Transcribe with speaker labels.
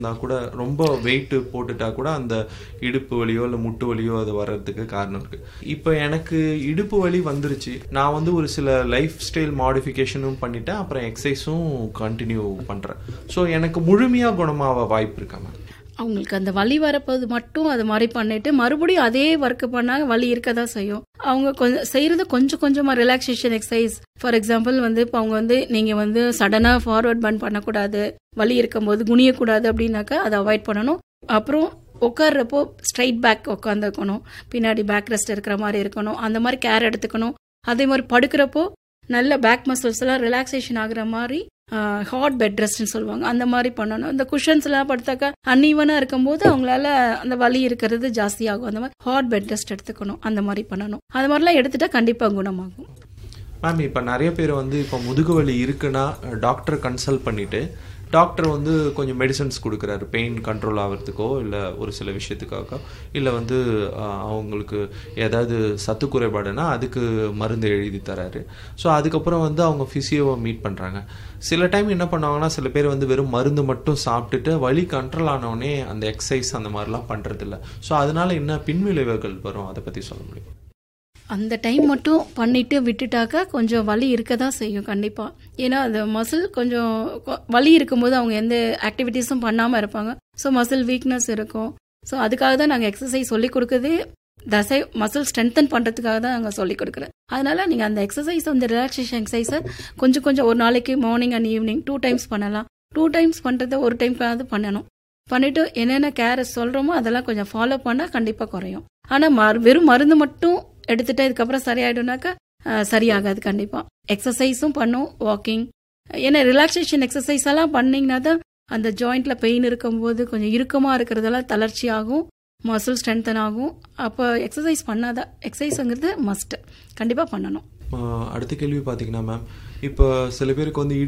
Speaker 1: நான் கூட ரொம்ப வெயிட் போட்டுட்டா கூட அந்த இடுப்பு வலியோ இல்லை முட்டு வலியோ அது வர்றதுக்கு காரணம் இருக்கு இப்போ எனக்கு இடுப்பு வலி வந்துருச்சு நான் வந்து ஒரு சில லைஃப் ஸ்டைல் மாடிஃபிகேஷனும் பண்ணிட்டேன் அப்புறம் எக்ஸசைஸும் கண்டினியூ பண்றேன் ஸோ எனக்கு முழுமையா குணமாக வாய்ப்பு இருக்கா மேம்
Speaker 2: அவங்களுக்கு அந்த வலி வரப்போது மட்டும் அது மாதிரி பண்ணிட்டு மறுபடியும் அதே ஒர்க் பண்ணாங்க வலி இருக்க தான் செய்யும் அவங்க கொஞ்சம் செய்யறது கொஞ்சம் கொஞ்சமா ரிலாக்ஸேஷன் எக்ஸசைஸ் ஃபார் எக்ஸாம்பிள் வந்து இப்போ அவங்க வந்து நீங்க வந்து சடனா ஃபார்வர்ட் பன் பண்ணக்கூடாது வலி இருக்கும்போது குனியக்கூடாது அப்படின்னாக்கா அதை அவாய்ட் பண்ணணும் அப்புறம் உட்கார்றப்போ ஸ்ட்ரைட் பேக் உட்காந்துக்கணும் பின்னாடி பேக் ரெஸ்ட் இருக்கிற மாதிரி இருக்கணும் அந்த மாதிரி கேர் எடுத்துக்கணும் அதே மாதிரி படுக்கிறப்போ நல்ல பேக் மசில்ஸ் எல்லாம் ரிலாக்ஸேஷன் ஆகுற மாதிரி ஹாட் பெட் ரெஸ்ட்னு சொல்லுவாங்க அந்த மாதிரி பண்ணணும் இந்த குஷன்ஸ் எல்லாம் படுத்தாக்கா அன்ஈவனா இருக்கும்போது அவங்களால அந்த வலி இருக்கிறது ஜாஸ்தி ஆகும் அந்த மாதிரி ஹாட் பெட் ரெஸ்ட் எடுத்துக்கணும் அந்த மாதிரி பண்ணணும் அது மாதிரிலாம் எடுத்துட்டா கண்டிப்பா குணமாகும்
Speaker 1: மேம் இப்போ நிறைய பேர் வந்து இப்போ முதுகு வலி இருக்குன்னா டாக்டர் கன்சல்ட் பண்ணிட்டு டாக்டர் வந்து கொஞ்சம் மெடிசன்ஸ் கொடுக்குறாரு பெயின் கண்ட்ரோல் ஆகிறதுக்கோ இல்லை ஒரு சில விஷயத்துக்காக இல்லை வந்து ஆஹ், அவங்களுக்கு ஏதாவது சத்து குறைபாடுனா அதுக்கு மருந்து எழுதி தராரு ஸோ அதுக்கப்புறம் வந்து அவங்க ஃபிசியோவை மீட் பண்ணுறாங்க சில டைம் என்ன பண்ணுவாங்கன்னா சில பேர் வந்து வெறும் மருந்து மட்டும் சாப்பிட்டுட்டு வலி கண்ட்ரோல் ஆனவுடனே அந்த எக்ஸசைஸ் அந்த மாதிரிலாம் பண்ணுறதில்ல ஸோ அதனால என்ன பின்விளைவுகள் வரும் அதை பற்றி சொல்ல முடியும்
Speaker 2: அந்த டைம் மட்டும் பண்ணிட்டு விட்டுட்டாக்கா கொஞ்சம் வலி இருக்க தான் செய்யும் கண்டிப்பா ஏன்னா அந்த மசில் கொஞ்சம் கொ- வலி இருக்கும்போது அவங்க எந்த ஆக்டிவிட்டீஸும் பண்ணாம இருப்பாங்க ஸோ மசில் வீக்னஸ் இருக்கும் ஸோ அதுக்காக தான் நாங்கள் எக்ஸசைஸ் சொல்லி கொடுக்குறதே தசை மசில் ஸ்ட்ரென்தன் பண்ணுறதுக்காக தான் நாங்கள் சொல்லி கொடுக்குறோம் அதனால நீங்கள் அந்த எக்ஸசைஸ் அந்த ரிலாக்ஸேஷன் எக்ஸசைஸை கொஞ்சம் கொஞ்சம் ஒரு நாளைக்கு morning and evening two times பண்ணலாம் டூ டைம்ஸ் பண்ணுறத ஒரு டைம்க்காவது பண்ணணும் பண்ணிட்டு என்னென்ன கேர் சொல்கிறோமோ அதெல்லாம் கொஞ்சம் ஃபாலோ பண்ணால் கண்டிப்பாக குறையும் ஆனால் மரு வெறும் மருந்து மட்டும் எடுத்துட்டு இதுக்கப்புறம் சரியாயிடும்னாக்கா அஹ், சரியாகாது கண்டிப்பாக எக்ஸசைஸும் பண்ணும் வாக்கிங் ஏன்னா ரிலாக்ஸேஷன் எக்ஸசைஸ் எல்லாம் பண்ணீங்கன்னா தான் அந்த ஜாயிண்ட்ல பெயின் இருக்கும்போது கொஞ்சம் இறுக்கமாக இருக்கிறதெல்லாம் தளர்ச்சி ஆகும் மசில் ஸ்ட்ரென்தன் ஆகும் அப்போ எக்ஸசைஸ் பண்ணாதான் எக்ஸசைஸுங்கிறது மஸ்ட் கண்டிப்பாக பண்ணணும்
Speaker 1: ஆஹ் அடுத்த கேள்வி பார்த்தீங்கன்னா மேம் இப்போ சில பேருக்கு வந்து